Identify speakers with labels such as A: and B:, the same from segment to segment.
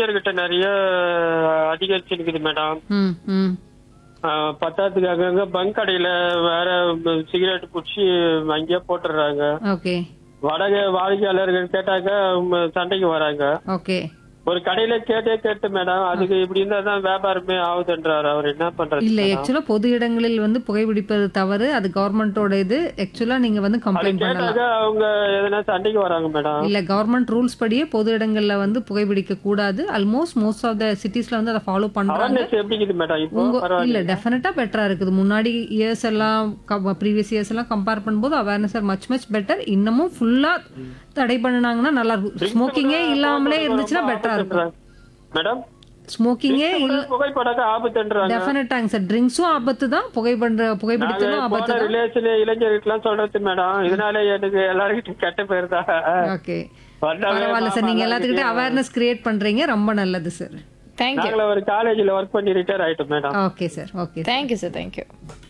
A: இளைஞர்கிட்ட நிறைய அதிகரிச்சிருக்குது மேடம்
B: ம் ம்
A: ஆஹ் பத்தாத்துக்கு அங்கங்க பங்க் கடையில வேற சிகரெட் குடிச்சு அங்கேயே போட்டுடுறாங்க
B: ஓகே
A: வடக வாடிக்கையாளர்கள் கேட்டாக்க உம், சண்டைக்கு வராங்க
B: ஓகே
A: ஒரு கடையில கேட்டே கேட்டு மேடம் அதுக்கு இப்படி இருந்தா தான் வியாபாரமே ஆகுதுன்றாரு அவர் என்ன பண்றது
B: இல்ல
A: madam?
B: ஆக்சுவலா பொது இடங்களில் வந்து புகைப்பிடிப்பது தவறு அது கவர்மெண்டோட இது ஆக்சுவலா நீங்க வந்து
A: அது
B: கம்ப்ளைண்ட் பண்ணலாம்
A: கேட்டாக்க அவங்க எதனா சண்டைக்கு வராங்க மேடம்
B: இல்ல கவர்மெண்ட் ரூல்ஸ் படியே பொது இடங்கள்ல வந்து புகைப்பிடிக்க கூடாது ஆல்மோஸ்ட் மோஸ்ட் ஆஃப் த சிட்டிஸ்ல வந்து அதை ஃபாலோ பண்றாங்க
A: அவேர்னஸ் எப்படி இருக்குது மேடம் இப்போ
B: உங்க இல்ல
A: பரவாயில்ல
B: டெஃபினட்டா பெட்டரா இருக்குது முன்னாடி இயர்ஸ் எல்லாம் ப்ரீவியஸ் இயர்ஸ் எல்லாம் கம்பேர் பண்ணும்போது awareness are much much better இன்னமும் ஃபுல்லா தடை பண்ணுனாங்கன்னா நல்லா இருக்கும் ஸ்மோக்கிங்கே இல்லாமலே இருந்துச்சுன்னா பெட்டரா இருக்கும்
A: மேடம்
B: ஸ்மோக்கிங்கே இல்ல
A: புகைப்படாக்க ஆபத்துன்றாங்க
B: டெஃபினட்டாங்க சார் ட்ரிங்க்ஸும் ஆபத்து தான் புகைப்பண்ற புகைப்பிடித்தலும் ஆபத்து
A: போன
B: தான்
A: ரிலேஷன் இளைஞர்களுக்கெல்லாம் சொல்றது மேடம் இதனால எனக்கு எல்லாருக்கிட்டும் கெட்ட பேர் தான்
B: ஓகே
A: வந்தாவே
B: பரவாயில்ல சார் நீங்க
A: மாமா
B: எல்லாத்துக்கிட்டே அவேர்னஸ் கிரியேட் பண்றீங்க ரொம்ப நல்லது சார்
C: தேங்க்யூ
A: நாங்கள ஒரு காலேஜ்ல ஒர்க் பண்ணி ரிட்டையர் ஆயிட்டோம் madam
B: okay sir okay
C: thank you sir thank you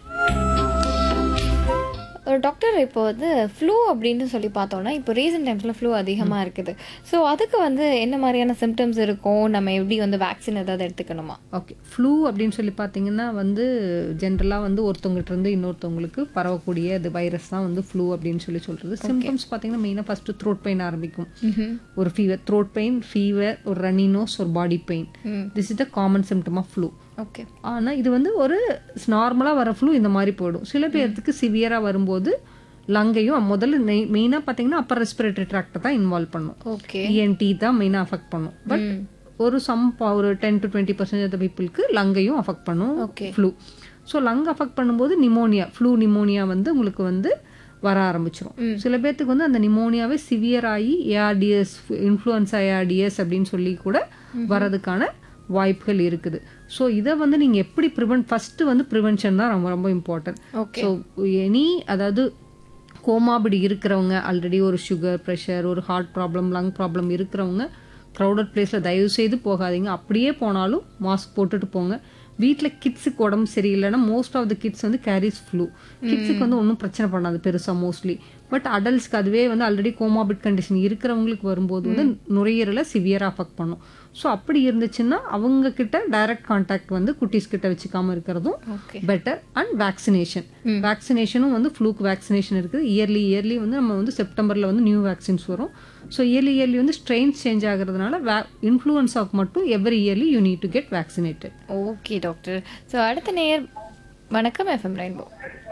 C: ஒரு டாக்டர் இப்போ வந்து ஃப்ளூ அப்படின்னு சொல்லி பார்த்தோம்னா இப்போ ரீசெண்ட் டைம்ஸில் ஃப்ளூ அதிகமாக இருக்குது ஸோ அதுக்கு வந்து என்ன மாதிரியான சிம்டம்ஸ் இருக்கும் நம்ம எப்படி வந்து வேக்சின் ஏதாவது எடுத்துக்கணுமா
B: ஓகே ஃப்ளூ அப்படின்னு சொல்லி பார்த்தீங்கன்னா வந்து ஜென்ரலாக வந்து ஒருத்தவங்ககிட்ட இருந்து இன்னொருத்தவங்களுக்கு பரவக்கூடிய இது வைரஸ் தான் வந்து ஃப்ளூ அப்படின்னு சொல்லி சொல்றது சிம்டம்ஸ் பார்த்தீங்கன்னா மெயினாக ஃபர்ஸ்ட் த்ரோட் பெயின் ஆரம்பிக்கும் ஒரு ஃபீவர் த்ரோட் பெயின் ஃபீவர் ஒரு ரன்னி நோஸ் ஒரு body pain this is the common symptom of flu
C: okay
B: ஆனால் இது வந்து ஒரு நார்மலாக வர ஃப்ளூ இந்த மாதிரி போயிடும் சில பேர்த்துக்கு சிவியராக வரும்போது லங்கையும் முதல்ல மெயினாக பார்த்தீங்கன்னா அப்பர் ரெஸ்பிரேட்டரி ட்ராக்டை தான் இன்வால்வ் பண்ணும்
C: ஓகே
B: இஎன்டி தான் மெயினாக அஃபெக்ட் பண்ணும் பட் ஒரு சம் ஒரு ten to twenty percent of பீப்புளுக்கு லங்கையும் அஃபெக்ட் பண்ணும்
C: Okay.
B: Flu so lung affect பண்ணும்போது நிமோனியா ஃப்ளூ நிமோனியா வந்து உங்களுக்கு வந்து வர ஆரம்பிச்சிரும் சில பேர்த்துக்கு வந்து அந்த நிமோனியாவே சிவியர் ஆகி ஏஆர்டிஎஸ் இன்ஃப்ளூயன்ஸா ஏஆர்டிஎஸ் அப்படின்னு சொல்லி கூட வரதுக்கான வாய்ப்புகள் இருக்குது ஸோ இதை வந்து நீங்கள் எப்படி ப்ரிவென்ட் ஃபஸ்ட்டு வந்து ப்ரிவென்ஷன் தான் ரொம்ப ரொம்ப இம்பார்ட்டன்ட்
C: ஓகே
B: ஸோ எனி அதாவது கோமாபிடி இருக்கிறவங்க ஆல்ரெடி ஒரு சுகர் ப்ரெஷர் ஒரு ஹார்ட் ப்ராப்ளம் லங் ப்ராப்ளம் இருக்கிறவங்க க்ரௌடட் பிளேஸில் தயவு செய்து போகாதீங்க அப்படியே போனாலும் மாஸ்க் போட்டுட்டு போங்க வீட்டில் கிட்ஸுக்கு உடம்பு சரியில்லைன்னா மோஸ்ட் ஆஃப் த கிட்ஸ் வந்து கேரிஸ் ஃப்ளூ கிட்ஸுக்கு வந்து ஒன்றும் பிரச்சனை பண்ணாது பெருசாக மோஸ்ட்லி பட் அடல்ட்ஸ்க்கு அதுவே வந்து ஆல்ரெடி கோமாபிட் கண்டிஷன் இருக்கிறவங்களுக்கு வரும்போது வந்து நுரையீரலை சிவியராக அஃபெக்ட் பண்ணும் ஸோ அப்படி இருந்துச்சுன்னா அவங்க கிட்ட டைரக்ட் கான்டாக்ட் வந்து குட்டீஸ் கிட்ட வச்சுக்காம இருக்கிறதும்
C: ஓகே
B: பெட்டர் அண்ட் வேக்சினேஷன் வேக்சினேஷனும் வந்து ஃப்ளூக் வேக்சினேஷன் இருக்குது இயர்லி இயர்லி வந்து நம்ம வந்து செப்டம்பரில் வந்து நியூ வேக்சின்ஸ் வரும் ஸோ இயர்லி இயர்லி வந்து ஸ்ட்ரெயின்ஸ் சேஞ்ச் ஆகிறதுனால வே இன்ஃப்ளூயன்ஸாக்கு மட்டும் every yearly you need to get vaccinated
C: okay doctor so அடுத்த நேயர் வணக்கம் எஃப்எம் ரெயின்போ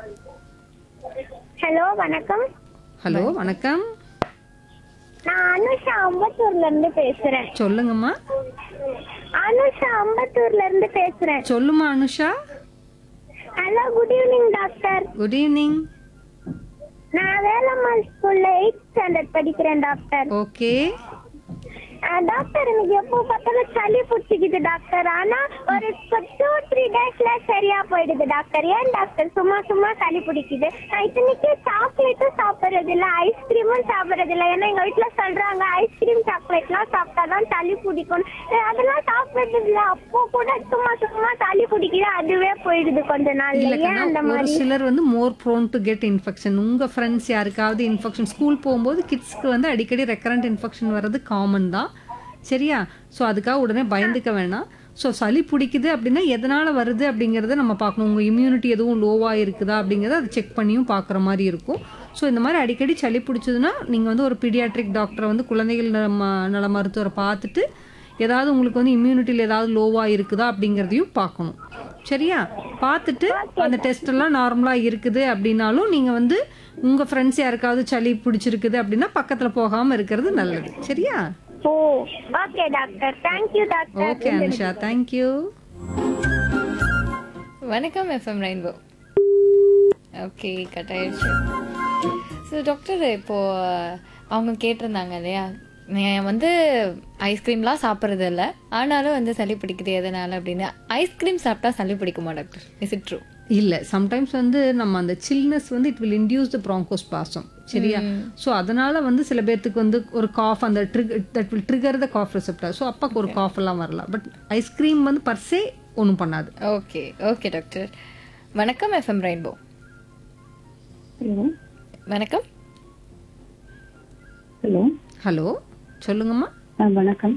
D: ஹலோ வணக்கம்
B: ஹலோ வணக்கம்
D: நான் அனுஷா அம்பத்தூர்ல இருந்து பேசுறேன்
B: சொல்லுங்கம்மா
D: அனுஷா அம்பத்தூர்ல இருந்து பேசுறேன்
B: சொல்லுமா Anusha
D: hello good evening doctor
B: good evening
D: நான் வேலம்மாள் ஸ்கூல்ல எயிட் ஸ்டாண்டர்ட் படிக்கிறேன் டாக்டர்
B: ஓகே
D: அஹ், டாக்டர் எனக்கு எப்போ பார்த்தாலும் சளி பிடிச்சிக்குது டாக்டர் ஆனா ஒரு டூ த்ரீ டேஸ்ல சரியா போயிடுது டாக்டர் ஏன் டாக்டர் சும்மா சும்மா சளி பிடிக்குது நான் இத்தனைக்கு சாக்லேட்டும் சாப்பிடுறது இல்ல ஐஸ்கிரீமும் சாப்பிடுறது இல்ல ஏன்னா எங்க வீட்டுல சொல்றாங்க ஐஸ்கிரீம் சாக்லேட்லாம் சாப்பிட்டாதான் சளி பிடிக்கும் அஹ், அதெல்லாம் சாப்பிடுறது இல்ல அப்போ கூட சும்மா சும்மா சளி பிடிக்குது அதுவே போயிடுது கொஞ்ச நாள்ல
B: இல்ல
D: ஏன் அந்த
B: கண்ணா, ஒரு
D: மாதிரி
B: சிலர் வந்து more prone to get infection உங்க ஃப்ரெண்ட்ஸ் யாருக்காவது இன்ஃபெக்ஷன் ஸ்கூல் போகும்போது கிட்ஸ்க்கு வந்து அடிக்கடி ரெக்கரண்ட் இன்ஃபெக்ஷன் வர்றது காமன் தான் சரியா ஸோ அதுக்காக உடனே பயந்துக்க வேணாம் ஸோ சளி பிடிக்குது அப்படின்னா எதனால வருது அப்படிங்கிறத நம்ம பார்க்கணும் உங்க இம்யூனிட்டி எதுவும் லோவாக இருக்குதா அப்படிங்கிறத அதை செக் பண்ணியும் பார்க்குற மாதிரி இருக்கும் ஸோ இந்த மாதிரி அடிக்கடி சளி பிடிச்சதுன்னா நீங்கள் வந்து ஒரு பீடியாட்ரிக் டாக்டரை வந்து குழந்தைகள் நல ம- நல மருத்துவரை பார்த்துட்டு ஏதாவது உங்களுக்கு வந்து இம்யூனிட்டியில் ஏதாவது லோவாக இருக்குதா அப்படிங்கிறதையும் பார்க்கணும் சரியா பார்த்துட்டு அந்த டெஸ்ட் எல்லாம் நார்மலாக இருக்குது அப்படின்னாலும் நீங்கள் வந்து உங்கள் ஃப்ரெண்ட்ஸ் யாருக்காவது சளி பிடிச்சிருக்குது அப்படின்னா பக்கத்தில் போகாமல் இருக்கிறது நல்லது சரியா
D: ஓ okay doctor thank you doctor
B: okay Anusha thank you
C: வணக்கம் எஃப்எம் ரெயின்போ ஓகே கட் ஆயிடுச்சு ஸோ டாக்டர் இப்போ அவங்க கேட்டிருந்தாங்க இல்லையா நான் வந்து ஐஸ்கிரீம்லாம் சாப்பிட்றது இல்லை ஆனாலும் வந்து சளி பிடிக்குது எதனால அப்படின்னு ஐஸ்கிரீம் சாப்பிட்டா சளி பிடிக்குமா டாக்டர் இஸ் இட் ட்ரூ
B: இல்லை சம்டைம்ஸ் வந்து நம்ம அந்த சில்னஸ் வந்து it will induce the bronchospasm சரியா ஸோ அதனால வந்து சில பேர்த்துக்கு வந்து ஒரு காஃப் அந்த trick that will trigger the cough receptor so அப்போ ஒரு காஃப் எல்லாம் வரலாம் பட் ஐஸ்கிரீம் வந்து பர்சே ஒன்றும் பண்ணாது
C: ஓகே ஓகே டாக்டர் வணக்கம் எஃப்எம் ரெயின்போ
E: ஹலோ
C: வணக்கம்
E: ஹலோ
B: ஹலோ சொல்லுங்கம்மா
E: ஆ வணக்கம்